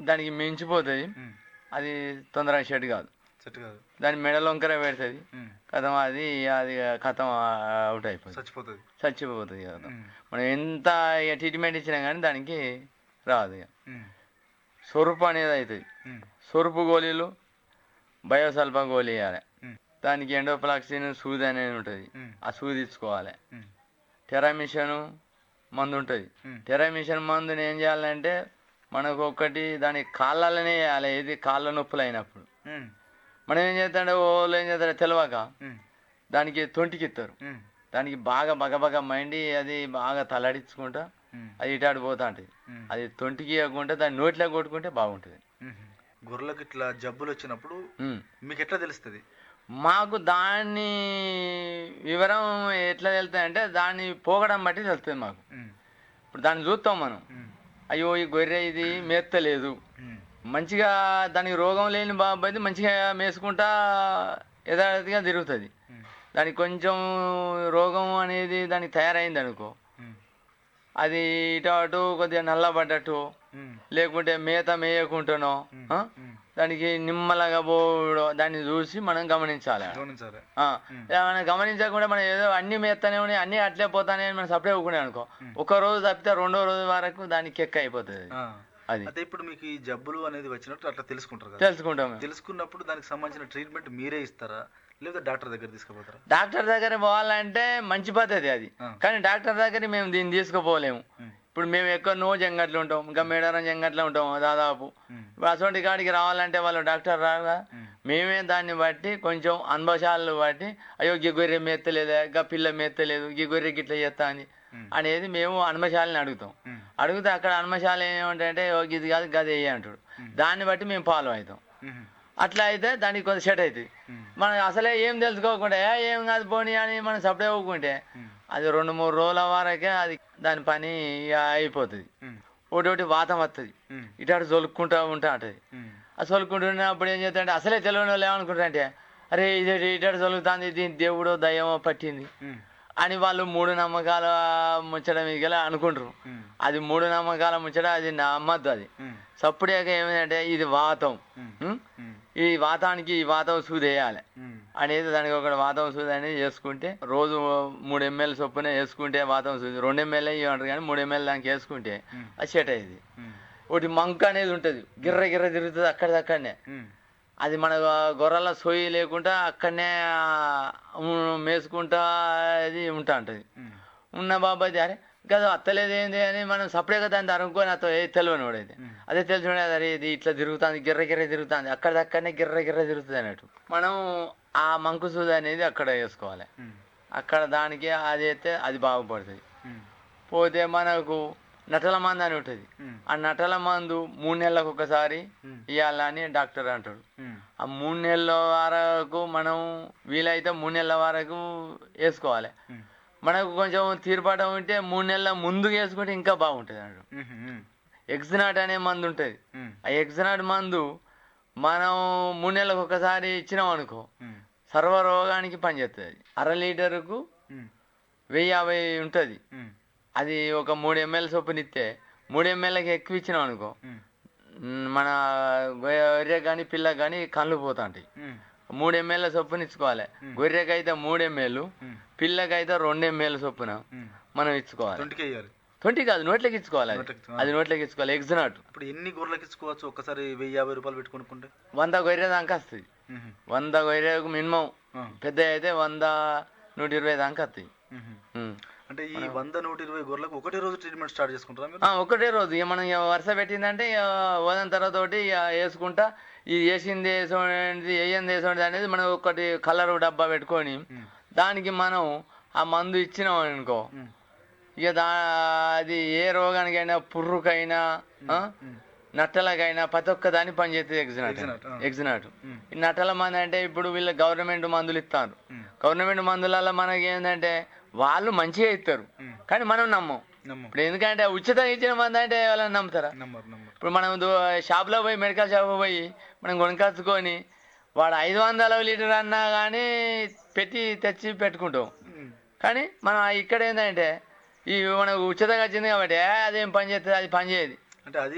దానికి మించిపోతుంది ఉమ్. అది తొందరగా షెడ్ కాదు సెట్ కాదు దాని మెడలో వంకర పెడుతుంది ఉమ్. కథం అది అది కథం అవుట్ అయిపోతుంది చచ్చిపోతుంది చచ్చిపోతుంది కదా ఉమ్. మనం ఎంత ఇక ట్రీట్మెంట్ ఇచ్చినా కానీ దానికి రాదు ఇక ఉమ్. సొరుపు అనేది అవుతుంది ఉమ్. సొరుపు గోళీలు బయోసల్ఫ గోళీ వేయాలి ఉమ్. దానికి ఎండోప్లాక్సిన్ సూది అనేది ఉంటుంది ఉమ్. ఆ సూది ఇచ్చుకోవాలి ఉమ్. టెరామిషన్ మందు ఉంటుంది ఉమ్. టెరామిషన్ మందుని ఏం చేయాలంటే మనకు ఒకటి దాని కాళ్ళలోనే వేయాలి ఇది కాళ్ళ నొప్పులు అయినప్పుడు ఉమ్. మనం ఏం చేస్తాంటే ఓళ్ళు ఏం చేస్తారు తెలియక ఉమ్. దానికి తొంటికి ఇస్తారు ఉమ్. దానికి బాగా బగబగ మైండి అది బాగా తలడించుకుంటా ఉమ్. అది ఇటాడు పోతా ఉంటుంది ఉమ్. అది తొంటికి ఇవ్వకుంటే దాన్ని నోట్లో కొట్టుకుంటే బాగుంటుంది ఉమ్. గొర్రెలకు ఇట్లా జబ్బులు వచ్చినప్పుడు ఉమ్. మీకు ఎట్లా తెలుస్తుంది మాకు దాన్ని వివరం ఎట్లా తెలుస్తాయంటే దాన్ని పోగడం బట్టి తెలుస్తుంది మాకు ఉమ్. ఇప్పుడు దాన్ని చూస్తాం మనం ఉమ్. అయ్యో ఈ గొర్రె ఇది మేస్తలేదు ఉమ్. మంచిగా దానికి రోగం లేని బాబు అయితే మంచిగా మేసుకుంటా యథార్థిగా తిరుగుతుంది ఉమ్. దానికి కొంచెం రోగం అనేది దానికి తయారైంది అనుకో ఉమ్. అది ఇటు అటు కొద్దిగా నల్లబడ్డట్టు ఉమ్. లేకుంటే మేత మేయకుండానో ఉమ్. ఆ? ఉమ్. దానికి నిమ్మలగా పోవడం దాన్ని చూసి మనం గమనించాలి గమనించాలి ఆ, ఉమ్. ఇలా మనం గమనించకుండా మనం ఏదో అన్ని మేత్తనే ఉన్నాయి అన్ని అట్లే పోతానే అని మనం సపరేట్ ఊకునే అనుకో ఉమ్. ఒక రోజు తప్పితే రెండో రోజు వరకు దానికి ఎక్క అయిపోతుంది ఆ. అది అయితే ఇప్పుడు మీకు ఈ జబ్బులు అనేది వచ్చినట్టు అట్లా తెలుసుకుంటారు కదా తెలుసుకుంటాం మేము. తెలుసుకున్నప్పుడు దానికి సంబంధించిన ట్రీట్మెంట్ మీరే ఇస్తారా లేదా డాక్టర్ దగ్గర తీసుకుపోతారా డాక్టర్ దగ్గర పోవాలంటే మంచి పద్ధతి అది ఆ. కానీ డాక్టర్ దగ్గర మేము దీన్ని తీసుకుపోలేము ఉమ్. ఇప్పుడు మేము ఎక్కువ నో జంగట్లో ఉంటాం ఇంకా మేడారం జంగట్లో ఉంటాం దాదాపు ఉమ్. ఇప్పుడు అటువంటి కాడికి రావాలంటే వాళ్ళు డాక్టర్ రాగా ఉమ్. మేమే దాన్ని బట్టి కొంచెం అనుభవాలు బట్టి అయ్యో గీ గొర్రె మెత్తలేదా గా పిల్ల మెత్తలేదు గీ గొర్రె గిట్ల చేస్తా అని ఉమ్. అనేది మేము అనుమశాలని అడుగుతాం ఉమ్. అడిగితే అక్కడ అనుమశాల ఏమంటే "ఓ, ఇది కాదు గది వేయి అంటాడు దాన్ని బట్టి మేము ఫాలో అవుతాం ఉమ్. అట్లా అయితే దానికి కొంచెం సెట్ అవుతుంది ఉమ్. మనం అసలే ఏం తెలుసుకోకుండా "ఏ, ఏం కాదు పోనీ అని మనం సపరేట్ ఊకుంటే ఉమ్. అది రెండు మూడు రోజుల వరకే అది దాని పని ఇక అయిపోతుంది ఉమ్. ఒకటి ఒకటి వాతం వస్తుంది ఉమ్. ఇటు జొలుక్కుంటా ఉంటా ఉంటుంది ఉమ్. ఆ చదువుకుంటున్నప్పుడు ఏం చేస్తారంటే అసలే తెలియని వాళ్ళు ఏమనుకుంటారంటే అరే ఇది ఇటు చదువుతుంది దీని దేవుడో దయ్యమో పట్టింది ఉమ్. అని వాళ్ళు మూడు నమ్మకాల ముచ్చట మీదకి అనుకుంటారు ఉమ్. అది మూడు నమ్మకాల ముచ్చట అది నమ్మద్దు అది ఉమ్. సప్పుడేక ఏమిటంటే ఇది వాతం ఉమ్. ఉం? ఉమ్. ఈ వాతానికి ఈ వాతం సూది వేయాలి ఉమ్. అనేది దానికి ఒక వాతం సూది అనేది చేసుకుంటే రోజు మూడు ఎంఎల్ చొప్పున వేసుకుంటే వాతం సూది రెండు ఎంఎల్ ఇవ్వంటారు కానీ మూడు ఎంఎల్ దానికి వేసుకుంటే ఉమ్. అది సెట్ అయ్యింది ఉమ్. ఒకటి మంక అనేది ఉంటుంది గిర్ర గిర్ర తిరుగుతుంది అక్కడిదక్కడనే ఉమ్. అది మన గొర్రెల సొయ్యి లేకుండా అక్కడనే ఆ, ఉ- మేసుకుంటా అది ఉంటా ఉంటుంది ఉమ్. ఉన్న బాబాయ్ అరే కదా అత్తలేదు ఏంది అని మనం సపరేట్గా దాన్ని అనుకోని అత్త ఏ తెలియని వాడైతే ఉమ్. అదే తెలిసిన అరే ఇది ఇట్లా తిరుగుతుంది గిర్ర గిర్ర తిరుగుతుంది అక్కడిదక్కడనే గిర్ర గిర్ర తిరుగుతుంది అన్నట్టు మనం ఆ మంకు సూది అనేది అక్కడ వేసుకోవాలి ఉమ్. అక్కడ దానికి అది అయితే అది బాగుపడుతుంది ఉమ్. పోతే మనకు నటల మందు అని ఉంటుంది ఉమ్. ఆ నటల మందు మూడు నెలలకు ఒకసారి ఉమ్. ఇవ్వాలని డాక్టర్ అంటాడు ఉమ్. ఆ మూడు నెలల వరకు మనం వీలైతే మూడు నెలల వరకు వేసుకోవాలి ఉమ్. మనకు కొంచెం తీర్పాటం ఉంటే మూడు నెలల ముందు వేసుకుంటే ఇంకా బాగుంటుంది అన్నాడు ఉమ్. ఉమ్. ఎగ్జినాట్ అనే మందు ఉంటుంది ఉమ్. ఆ ఎగ్జినాట్ మందు మనం మూడు నెలలకు ఒకసారి ఇచ్చినాం అనుకో ఉమ్. సర్వరోగానికి పనిచేస్తుంది అర లీటరుకు ఉమ్. వెయ్యి యాభై ఉంటుంది ఉమ్. అది ఒక మూడు ఎంఎల్ చొప్పునిస్తే మూడు ఎంఎల్కి ఎక్కువ ఇచ్చినాం అనుకో ఉమ్. మ్, మన గొర్రె కానీ పిల్ల కానీ కళ్ళు పోతా ఉంటాయి ఉమ్. మూడు ఎంఎల్ చొప్పున ఇచ్చుకోవాలి గొర్రెకైతే మూడు ఎంఎల్ ఉమ్. పిల్లకైతే రెండు ఎంఎల్ చొప్పున ఉమ్. మనం ఇచ్చుకోవాలి ట్వంటీకి వేయాలి ట్వంటీ కాదు నోట్లకి ఇచ్చుకోవాలి అది. నోట్లకి, ఆ. అది నోట్లకి ఇచ్చుకోవాలి ఎగ్జినాట్ ఇప్పుడు ఎన్ని గొర్రెలకి ఇచ్చుకోవచ్చు ఒక్కసారి వెయ్యి యాభై రూపాయలు పెట్టుకునుకుంటే వంద గొర్రె దాకా వస్తుంది ఉమ్. వంద గొర్రెకు మినిమం ఆ. పెద్ద అయితే వంద నూట ఇరవై దాకా వస్తాయి ఉమ్. ఉమ్. అంటే ఈ వంద నూట ఇరవై గొర్రెలకు ఒకటే రోజు ట్రీట్మెంట్ స్టార్ట్ చేసుకుంటారా మీరు ఆ, ఒకటే రోజు ఇక మనం ఇక వరుస పెట్టిందంటే ఇక వదన తర్వాత ఒకటి ఇక వేసుకుంటా ఇది వేసింది వేసేది వేయంది వేసేది అనేది మనం ఒకటి కలర్ డబ్బా పెట్టుకొని ఉమ్. దానికి మనం ఆ మందు ఇచ్చినాం అనుకో ఉమ్. ఇక దా అది ఏ రోగానికైనా పుర్రుకైనా ఆ, ఉమ్. నట్టలకైనా ప్రతి ఒక్క దాని పనిచేస్తుంది ఎగ్జినాట్ ఎగ్జినాట్, ఆ. ఎగ్జినాట్ ఉమ్. ఈ నట్టల మంది అంటే ఇప్పుడు వీళ్ళ గవర్నమెంట్ మందులు ఇస్తారు ఉమ్. గవర్నమెంట్ మందులలో మనకి ఏంటంటే వాళ్ళు మంచిగా ఇస్తారు ఉమ్. కానీ మనం నమ్మం నమ్మం ఇప్పుడు ఎందుకంటే ఉచితంగా ఇచ్చిన మంది అంటే వాళ్ళని నమ్ముతారా నమ్మరు నమ్మరు ఇప్పుడు మనం దో- షాప్లో పోయి మెడికల్ షాప్ పోయి మనం కొనుకొచ్చుకొని వాడు ఐదు వందల లీటర్ అన్నా కానీ పెట్టి తెచ్చి పెట్టుకుంటాం ఉమ్. కానీ మనం ఇక్కడ ఏంటంటే ఈ మనకు ఉచితంగా వచ్చింది కాబట్టి "ఏ, అదేం పని చేస్తుంది అది పని చేయదు అంటే అది